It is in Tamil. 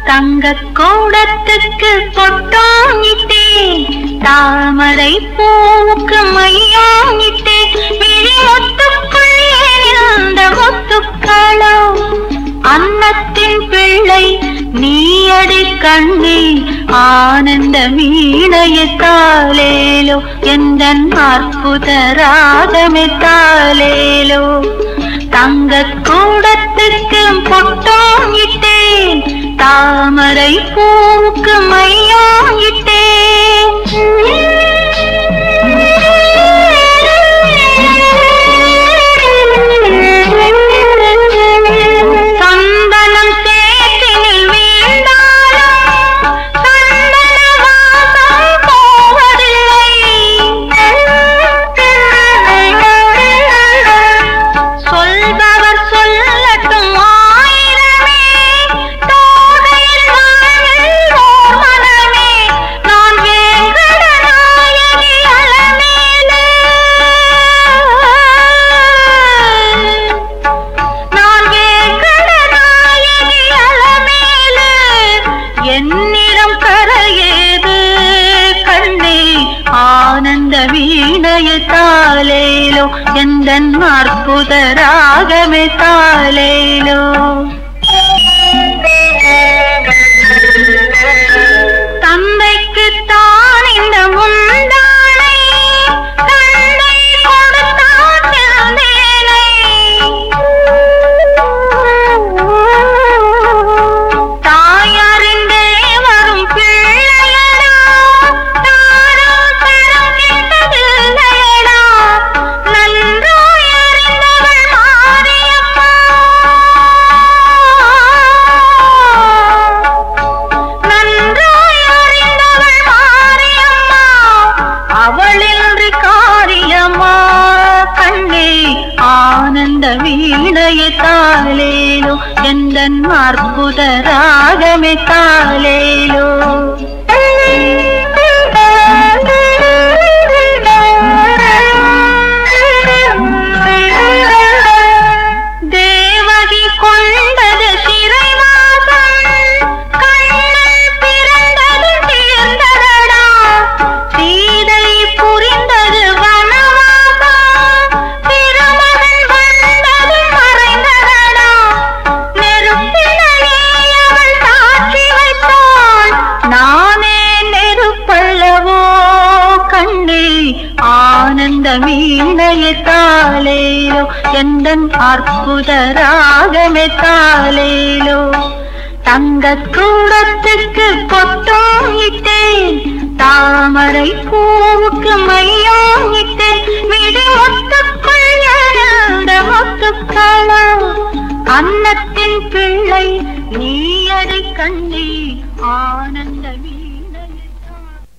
தங்க கூடத்துக்கு பொட்டாங்கிட்டேன் தாமரை பூவுக்கு மையாங்கிட்டேன் விழி முத்துக்குள்ளே இருந்த முத்துக்களோ அன்னத்தின் பிள்ளை நீயடி கண்ணே ஆனந்த வீணையத்தாலேலோ எந்த அற்புத ராகமெத்தாலேலோ தங்க கூடத்துக்கு பொட்டம் இட்டேன் தாமரை பூவுக்கு மையம் இட்டேன் சந்தனம் சேற்றினில் வீழ்ந்தாலும் சந்தன வாசம் போவதில்லை சொல்பவர் சொல்லட்டும் ஆயிரமே தோகையில் வாழும் ஓர் மனமே நான் வேங்கட நாயகி அலமேலே நான் வேங்கட நாயகி அலமேலே என்னிடம் கரையேது கண்ணே ஆனந்த வீணையத்தாலேலோ எந்த அற்புத ராகமே தாலேலோ தந்தைக்கு தான் இந்த முந்தானை தந்தை கொடுத்தான் செந்தேனை தாயாரின்றே வரும் பிள்ளையடா தாரோ தரம் கிட்டதில்லையடா நன்றாய் அறிந்தவள் மாரியம்மா நன்றாய் அறிந்தவள் மாரியம்மா அவளின்றி காரியமா கண்ணே ஆனந்த வீணையை தாலேலோ எந்த அற்புத ராகமே தாலேலோ தேவகி கொண்டது சிறைவாசம் கண்ணன் பிறந்தது சேர்ந்ததடா சீதை புரிந்தது வனவாசம் திருமகன் வந்தது மறைந்ததடா நெருப்பிலே அவள் சாட்சி வைத்தாள் நானே நெருப்பல்லவோ கண்ணே ஆனந்த வீணையை தாலேலோ எந்த அற்புத ராகமே தாலேலோ தங்க கூடத்துக்கு பொட்டம் இட்டேன் தாமரை பூவுக்கு மையம் இட்டேன் விழி முத்துக்குள் எழுந்த முத்துக்களோ அன்னத்தின் பிள்ளை நீயடி கண்ணே ஆனந்த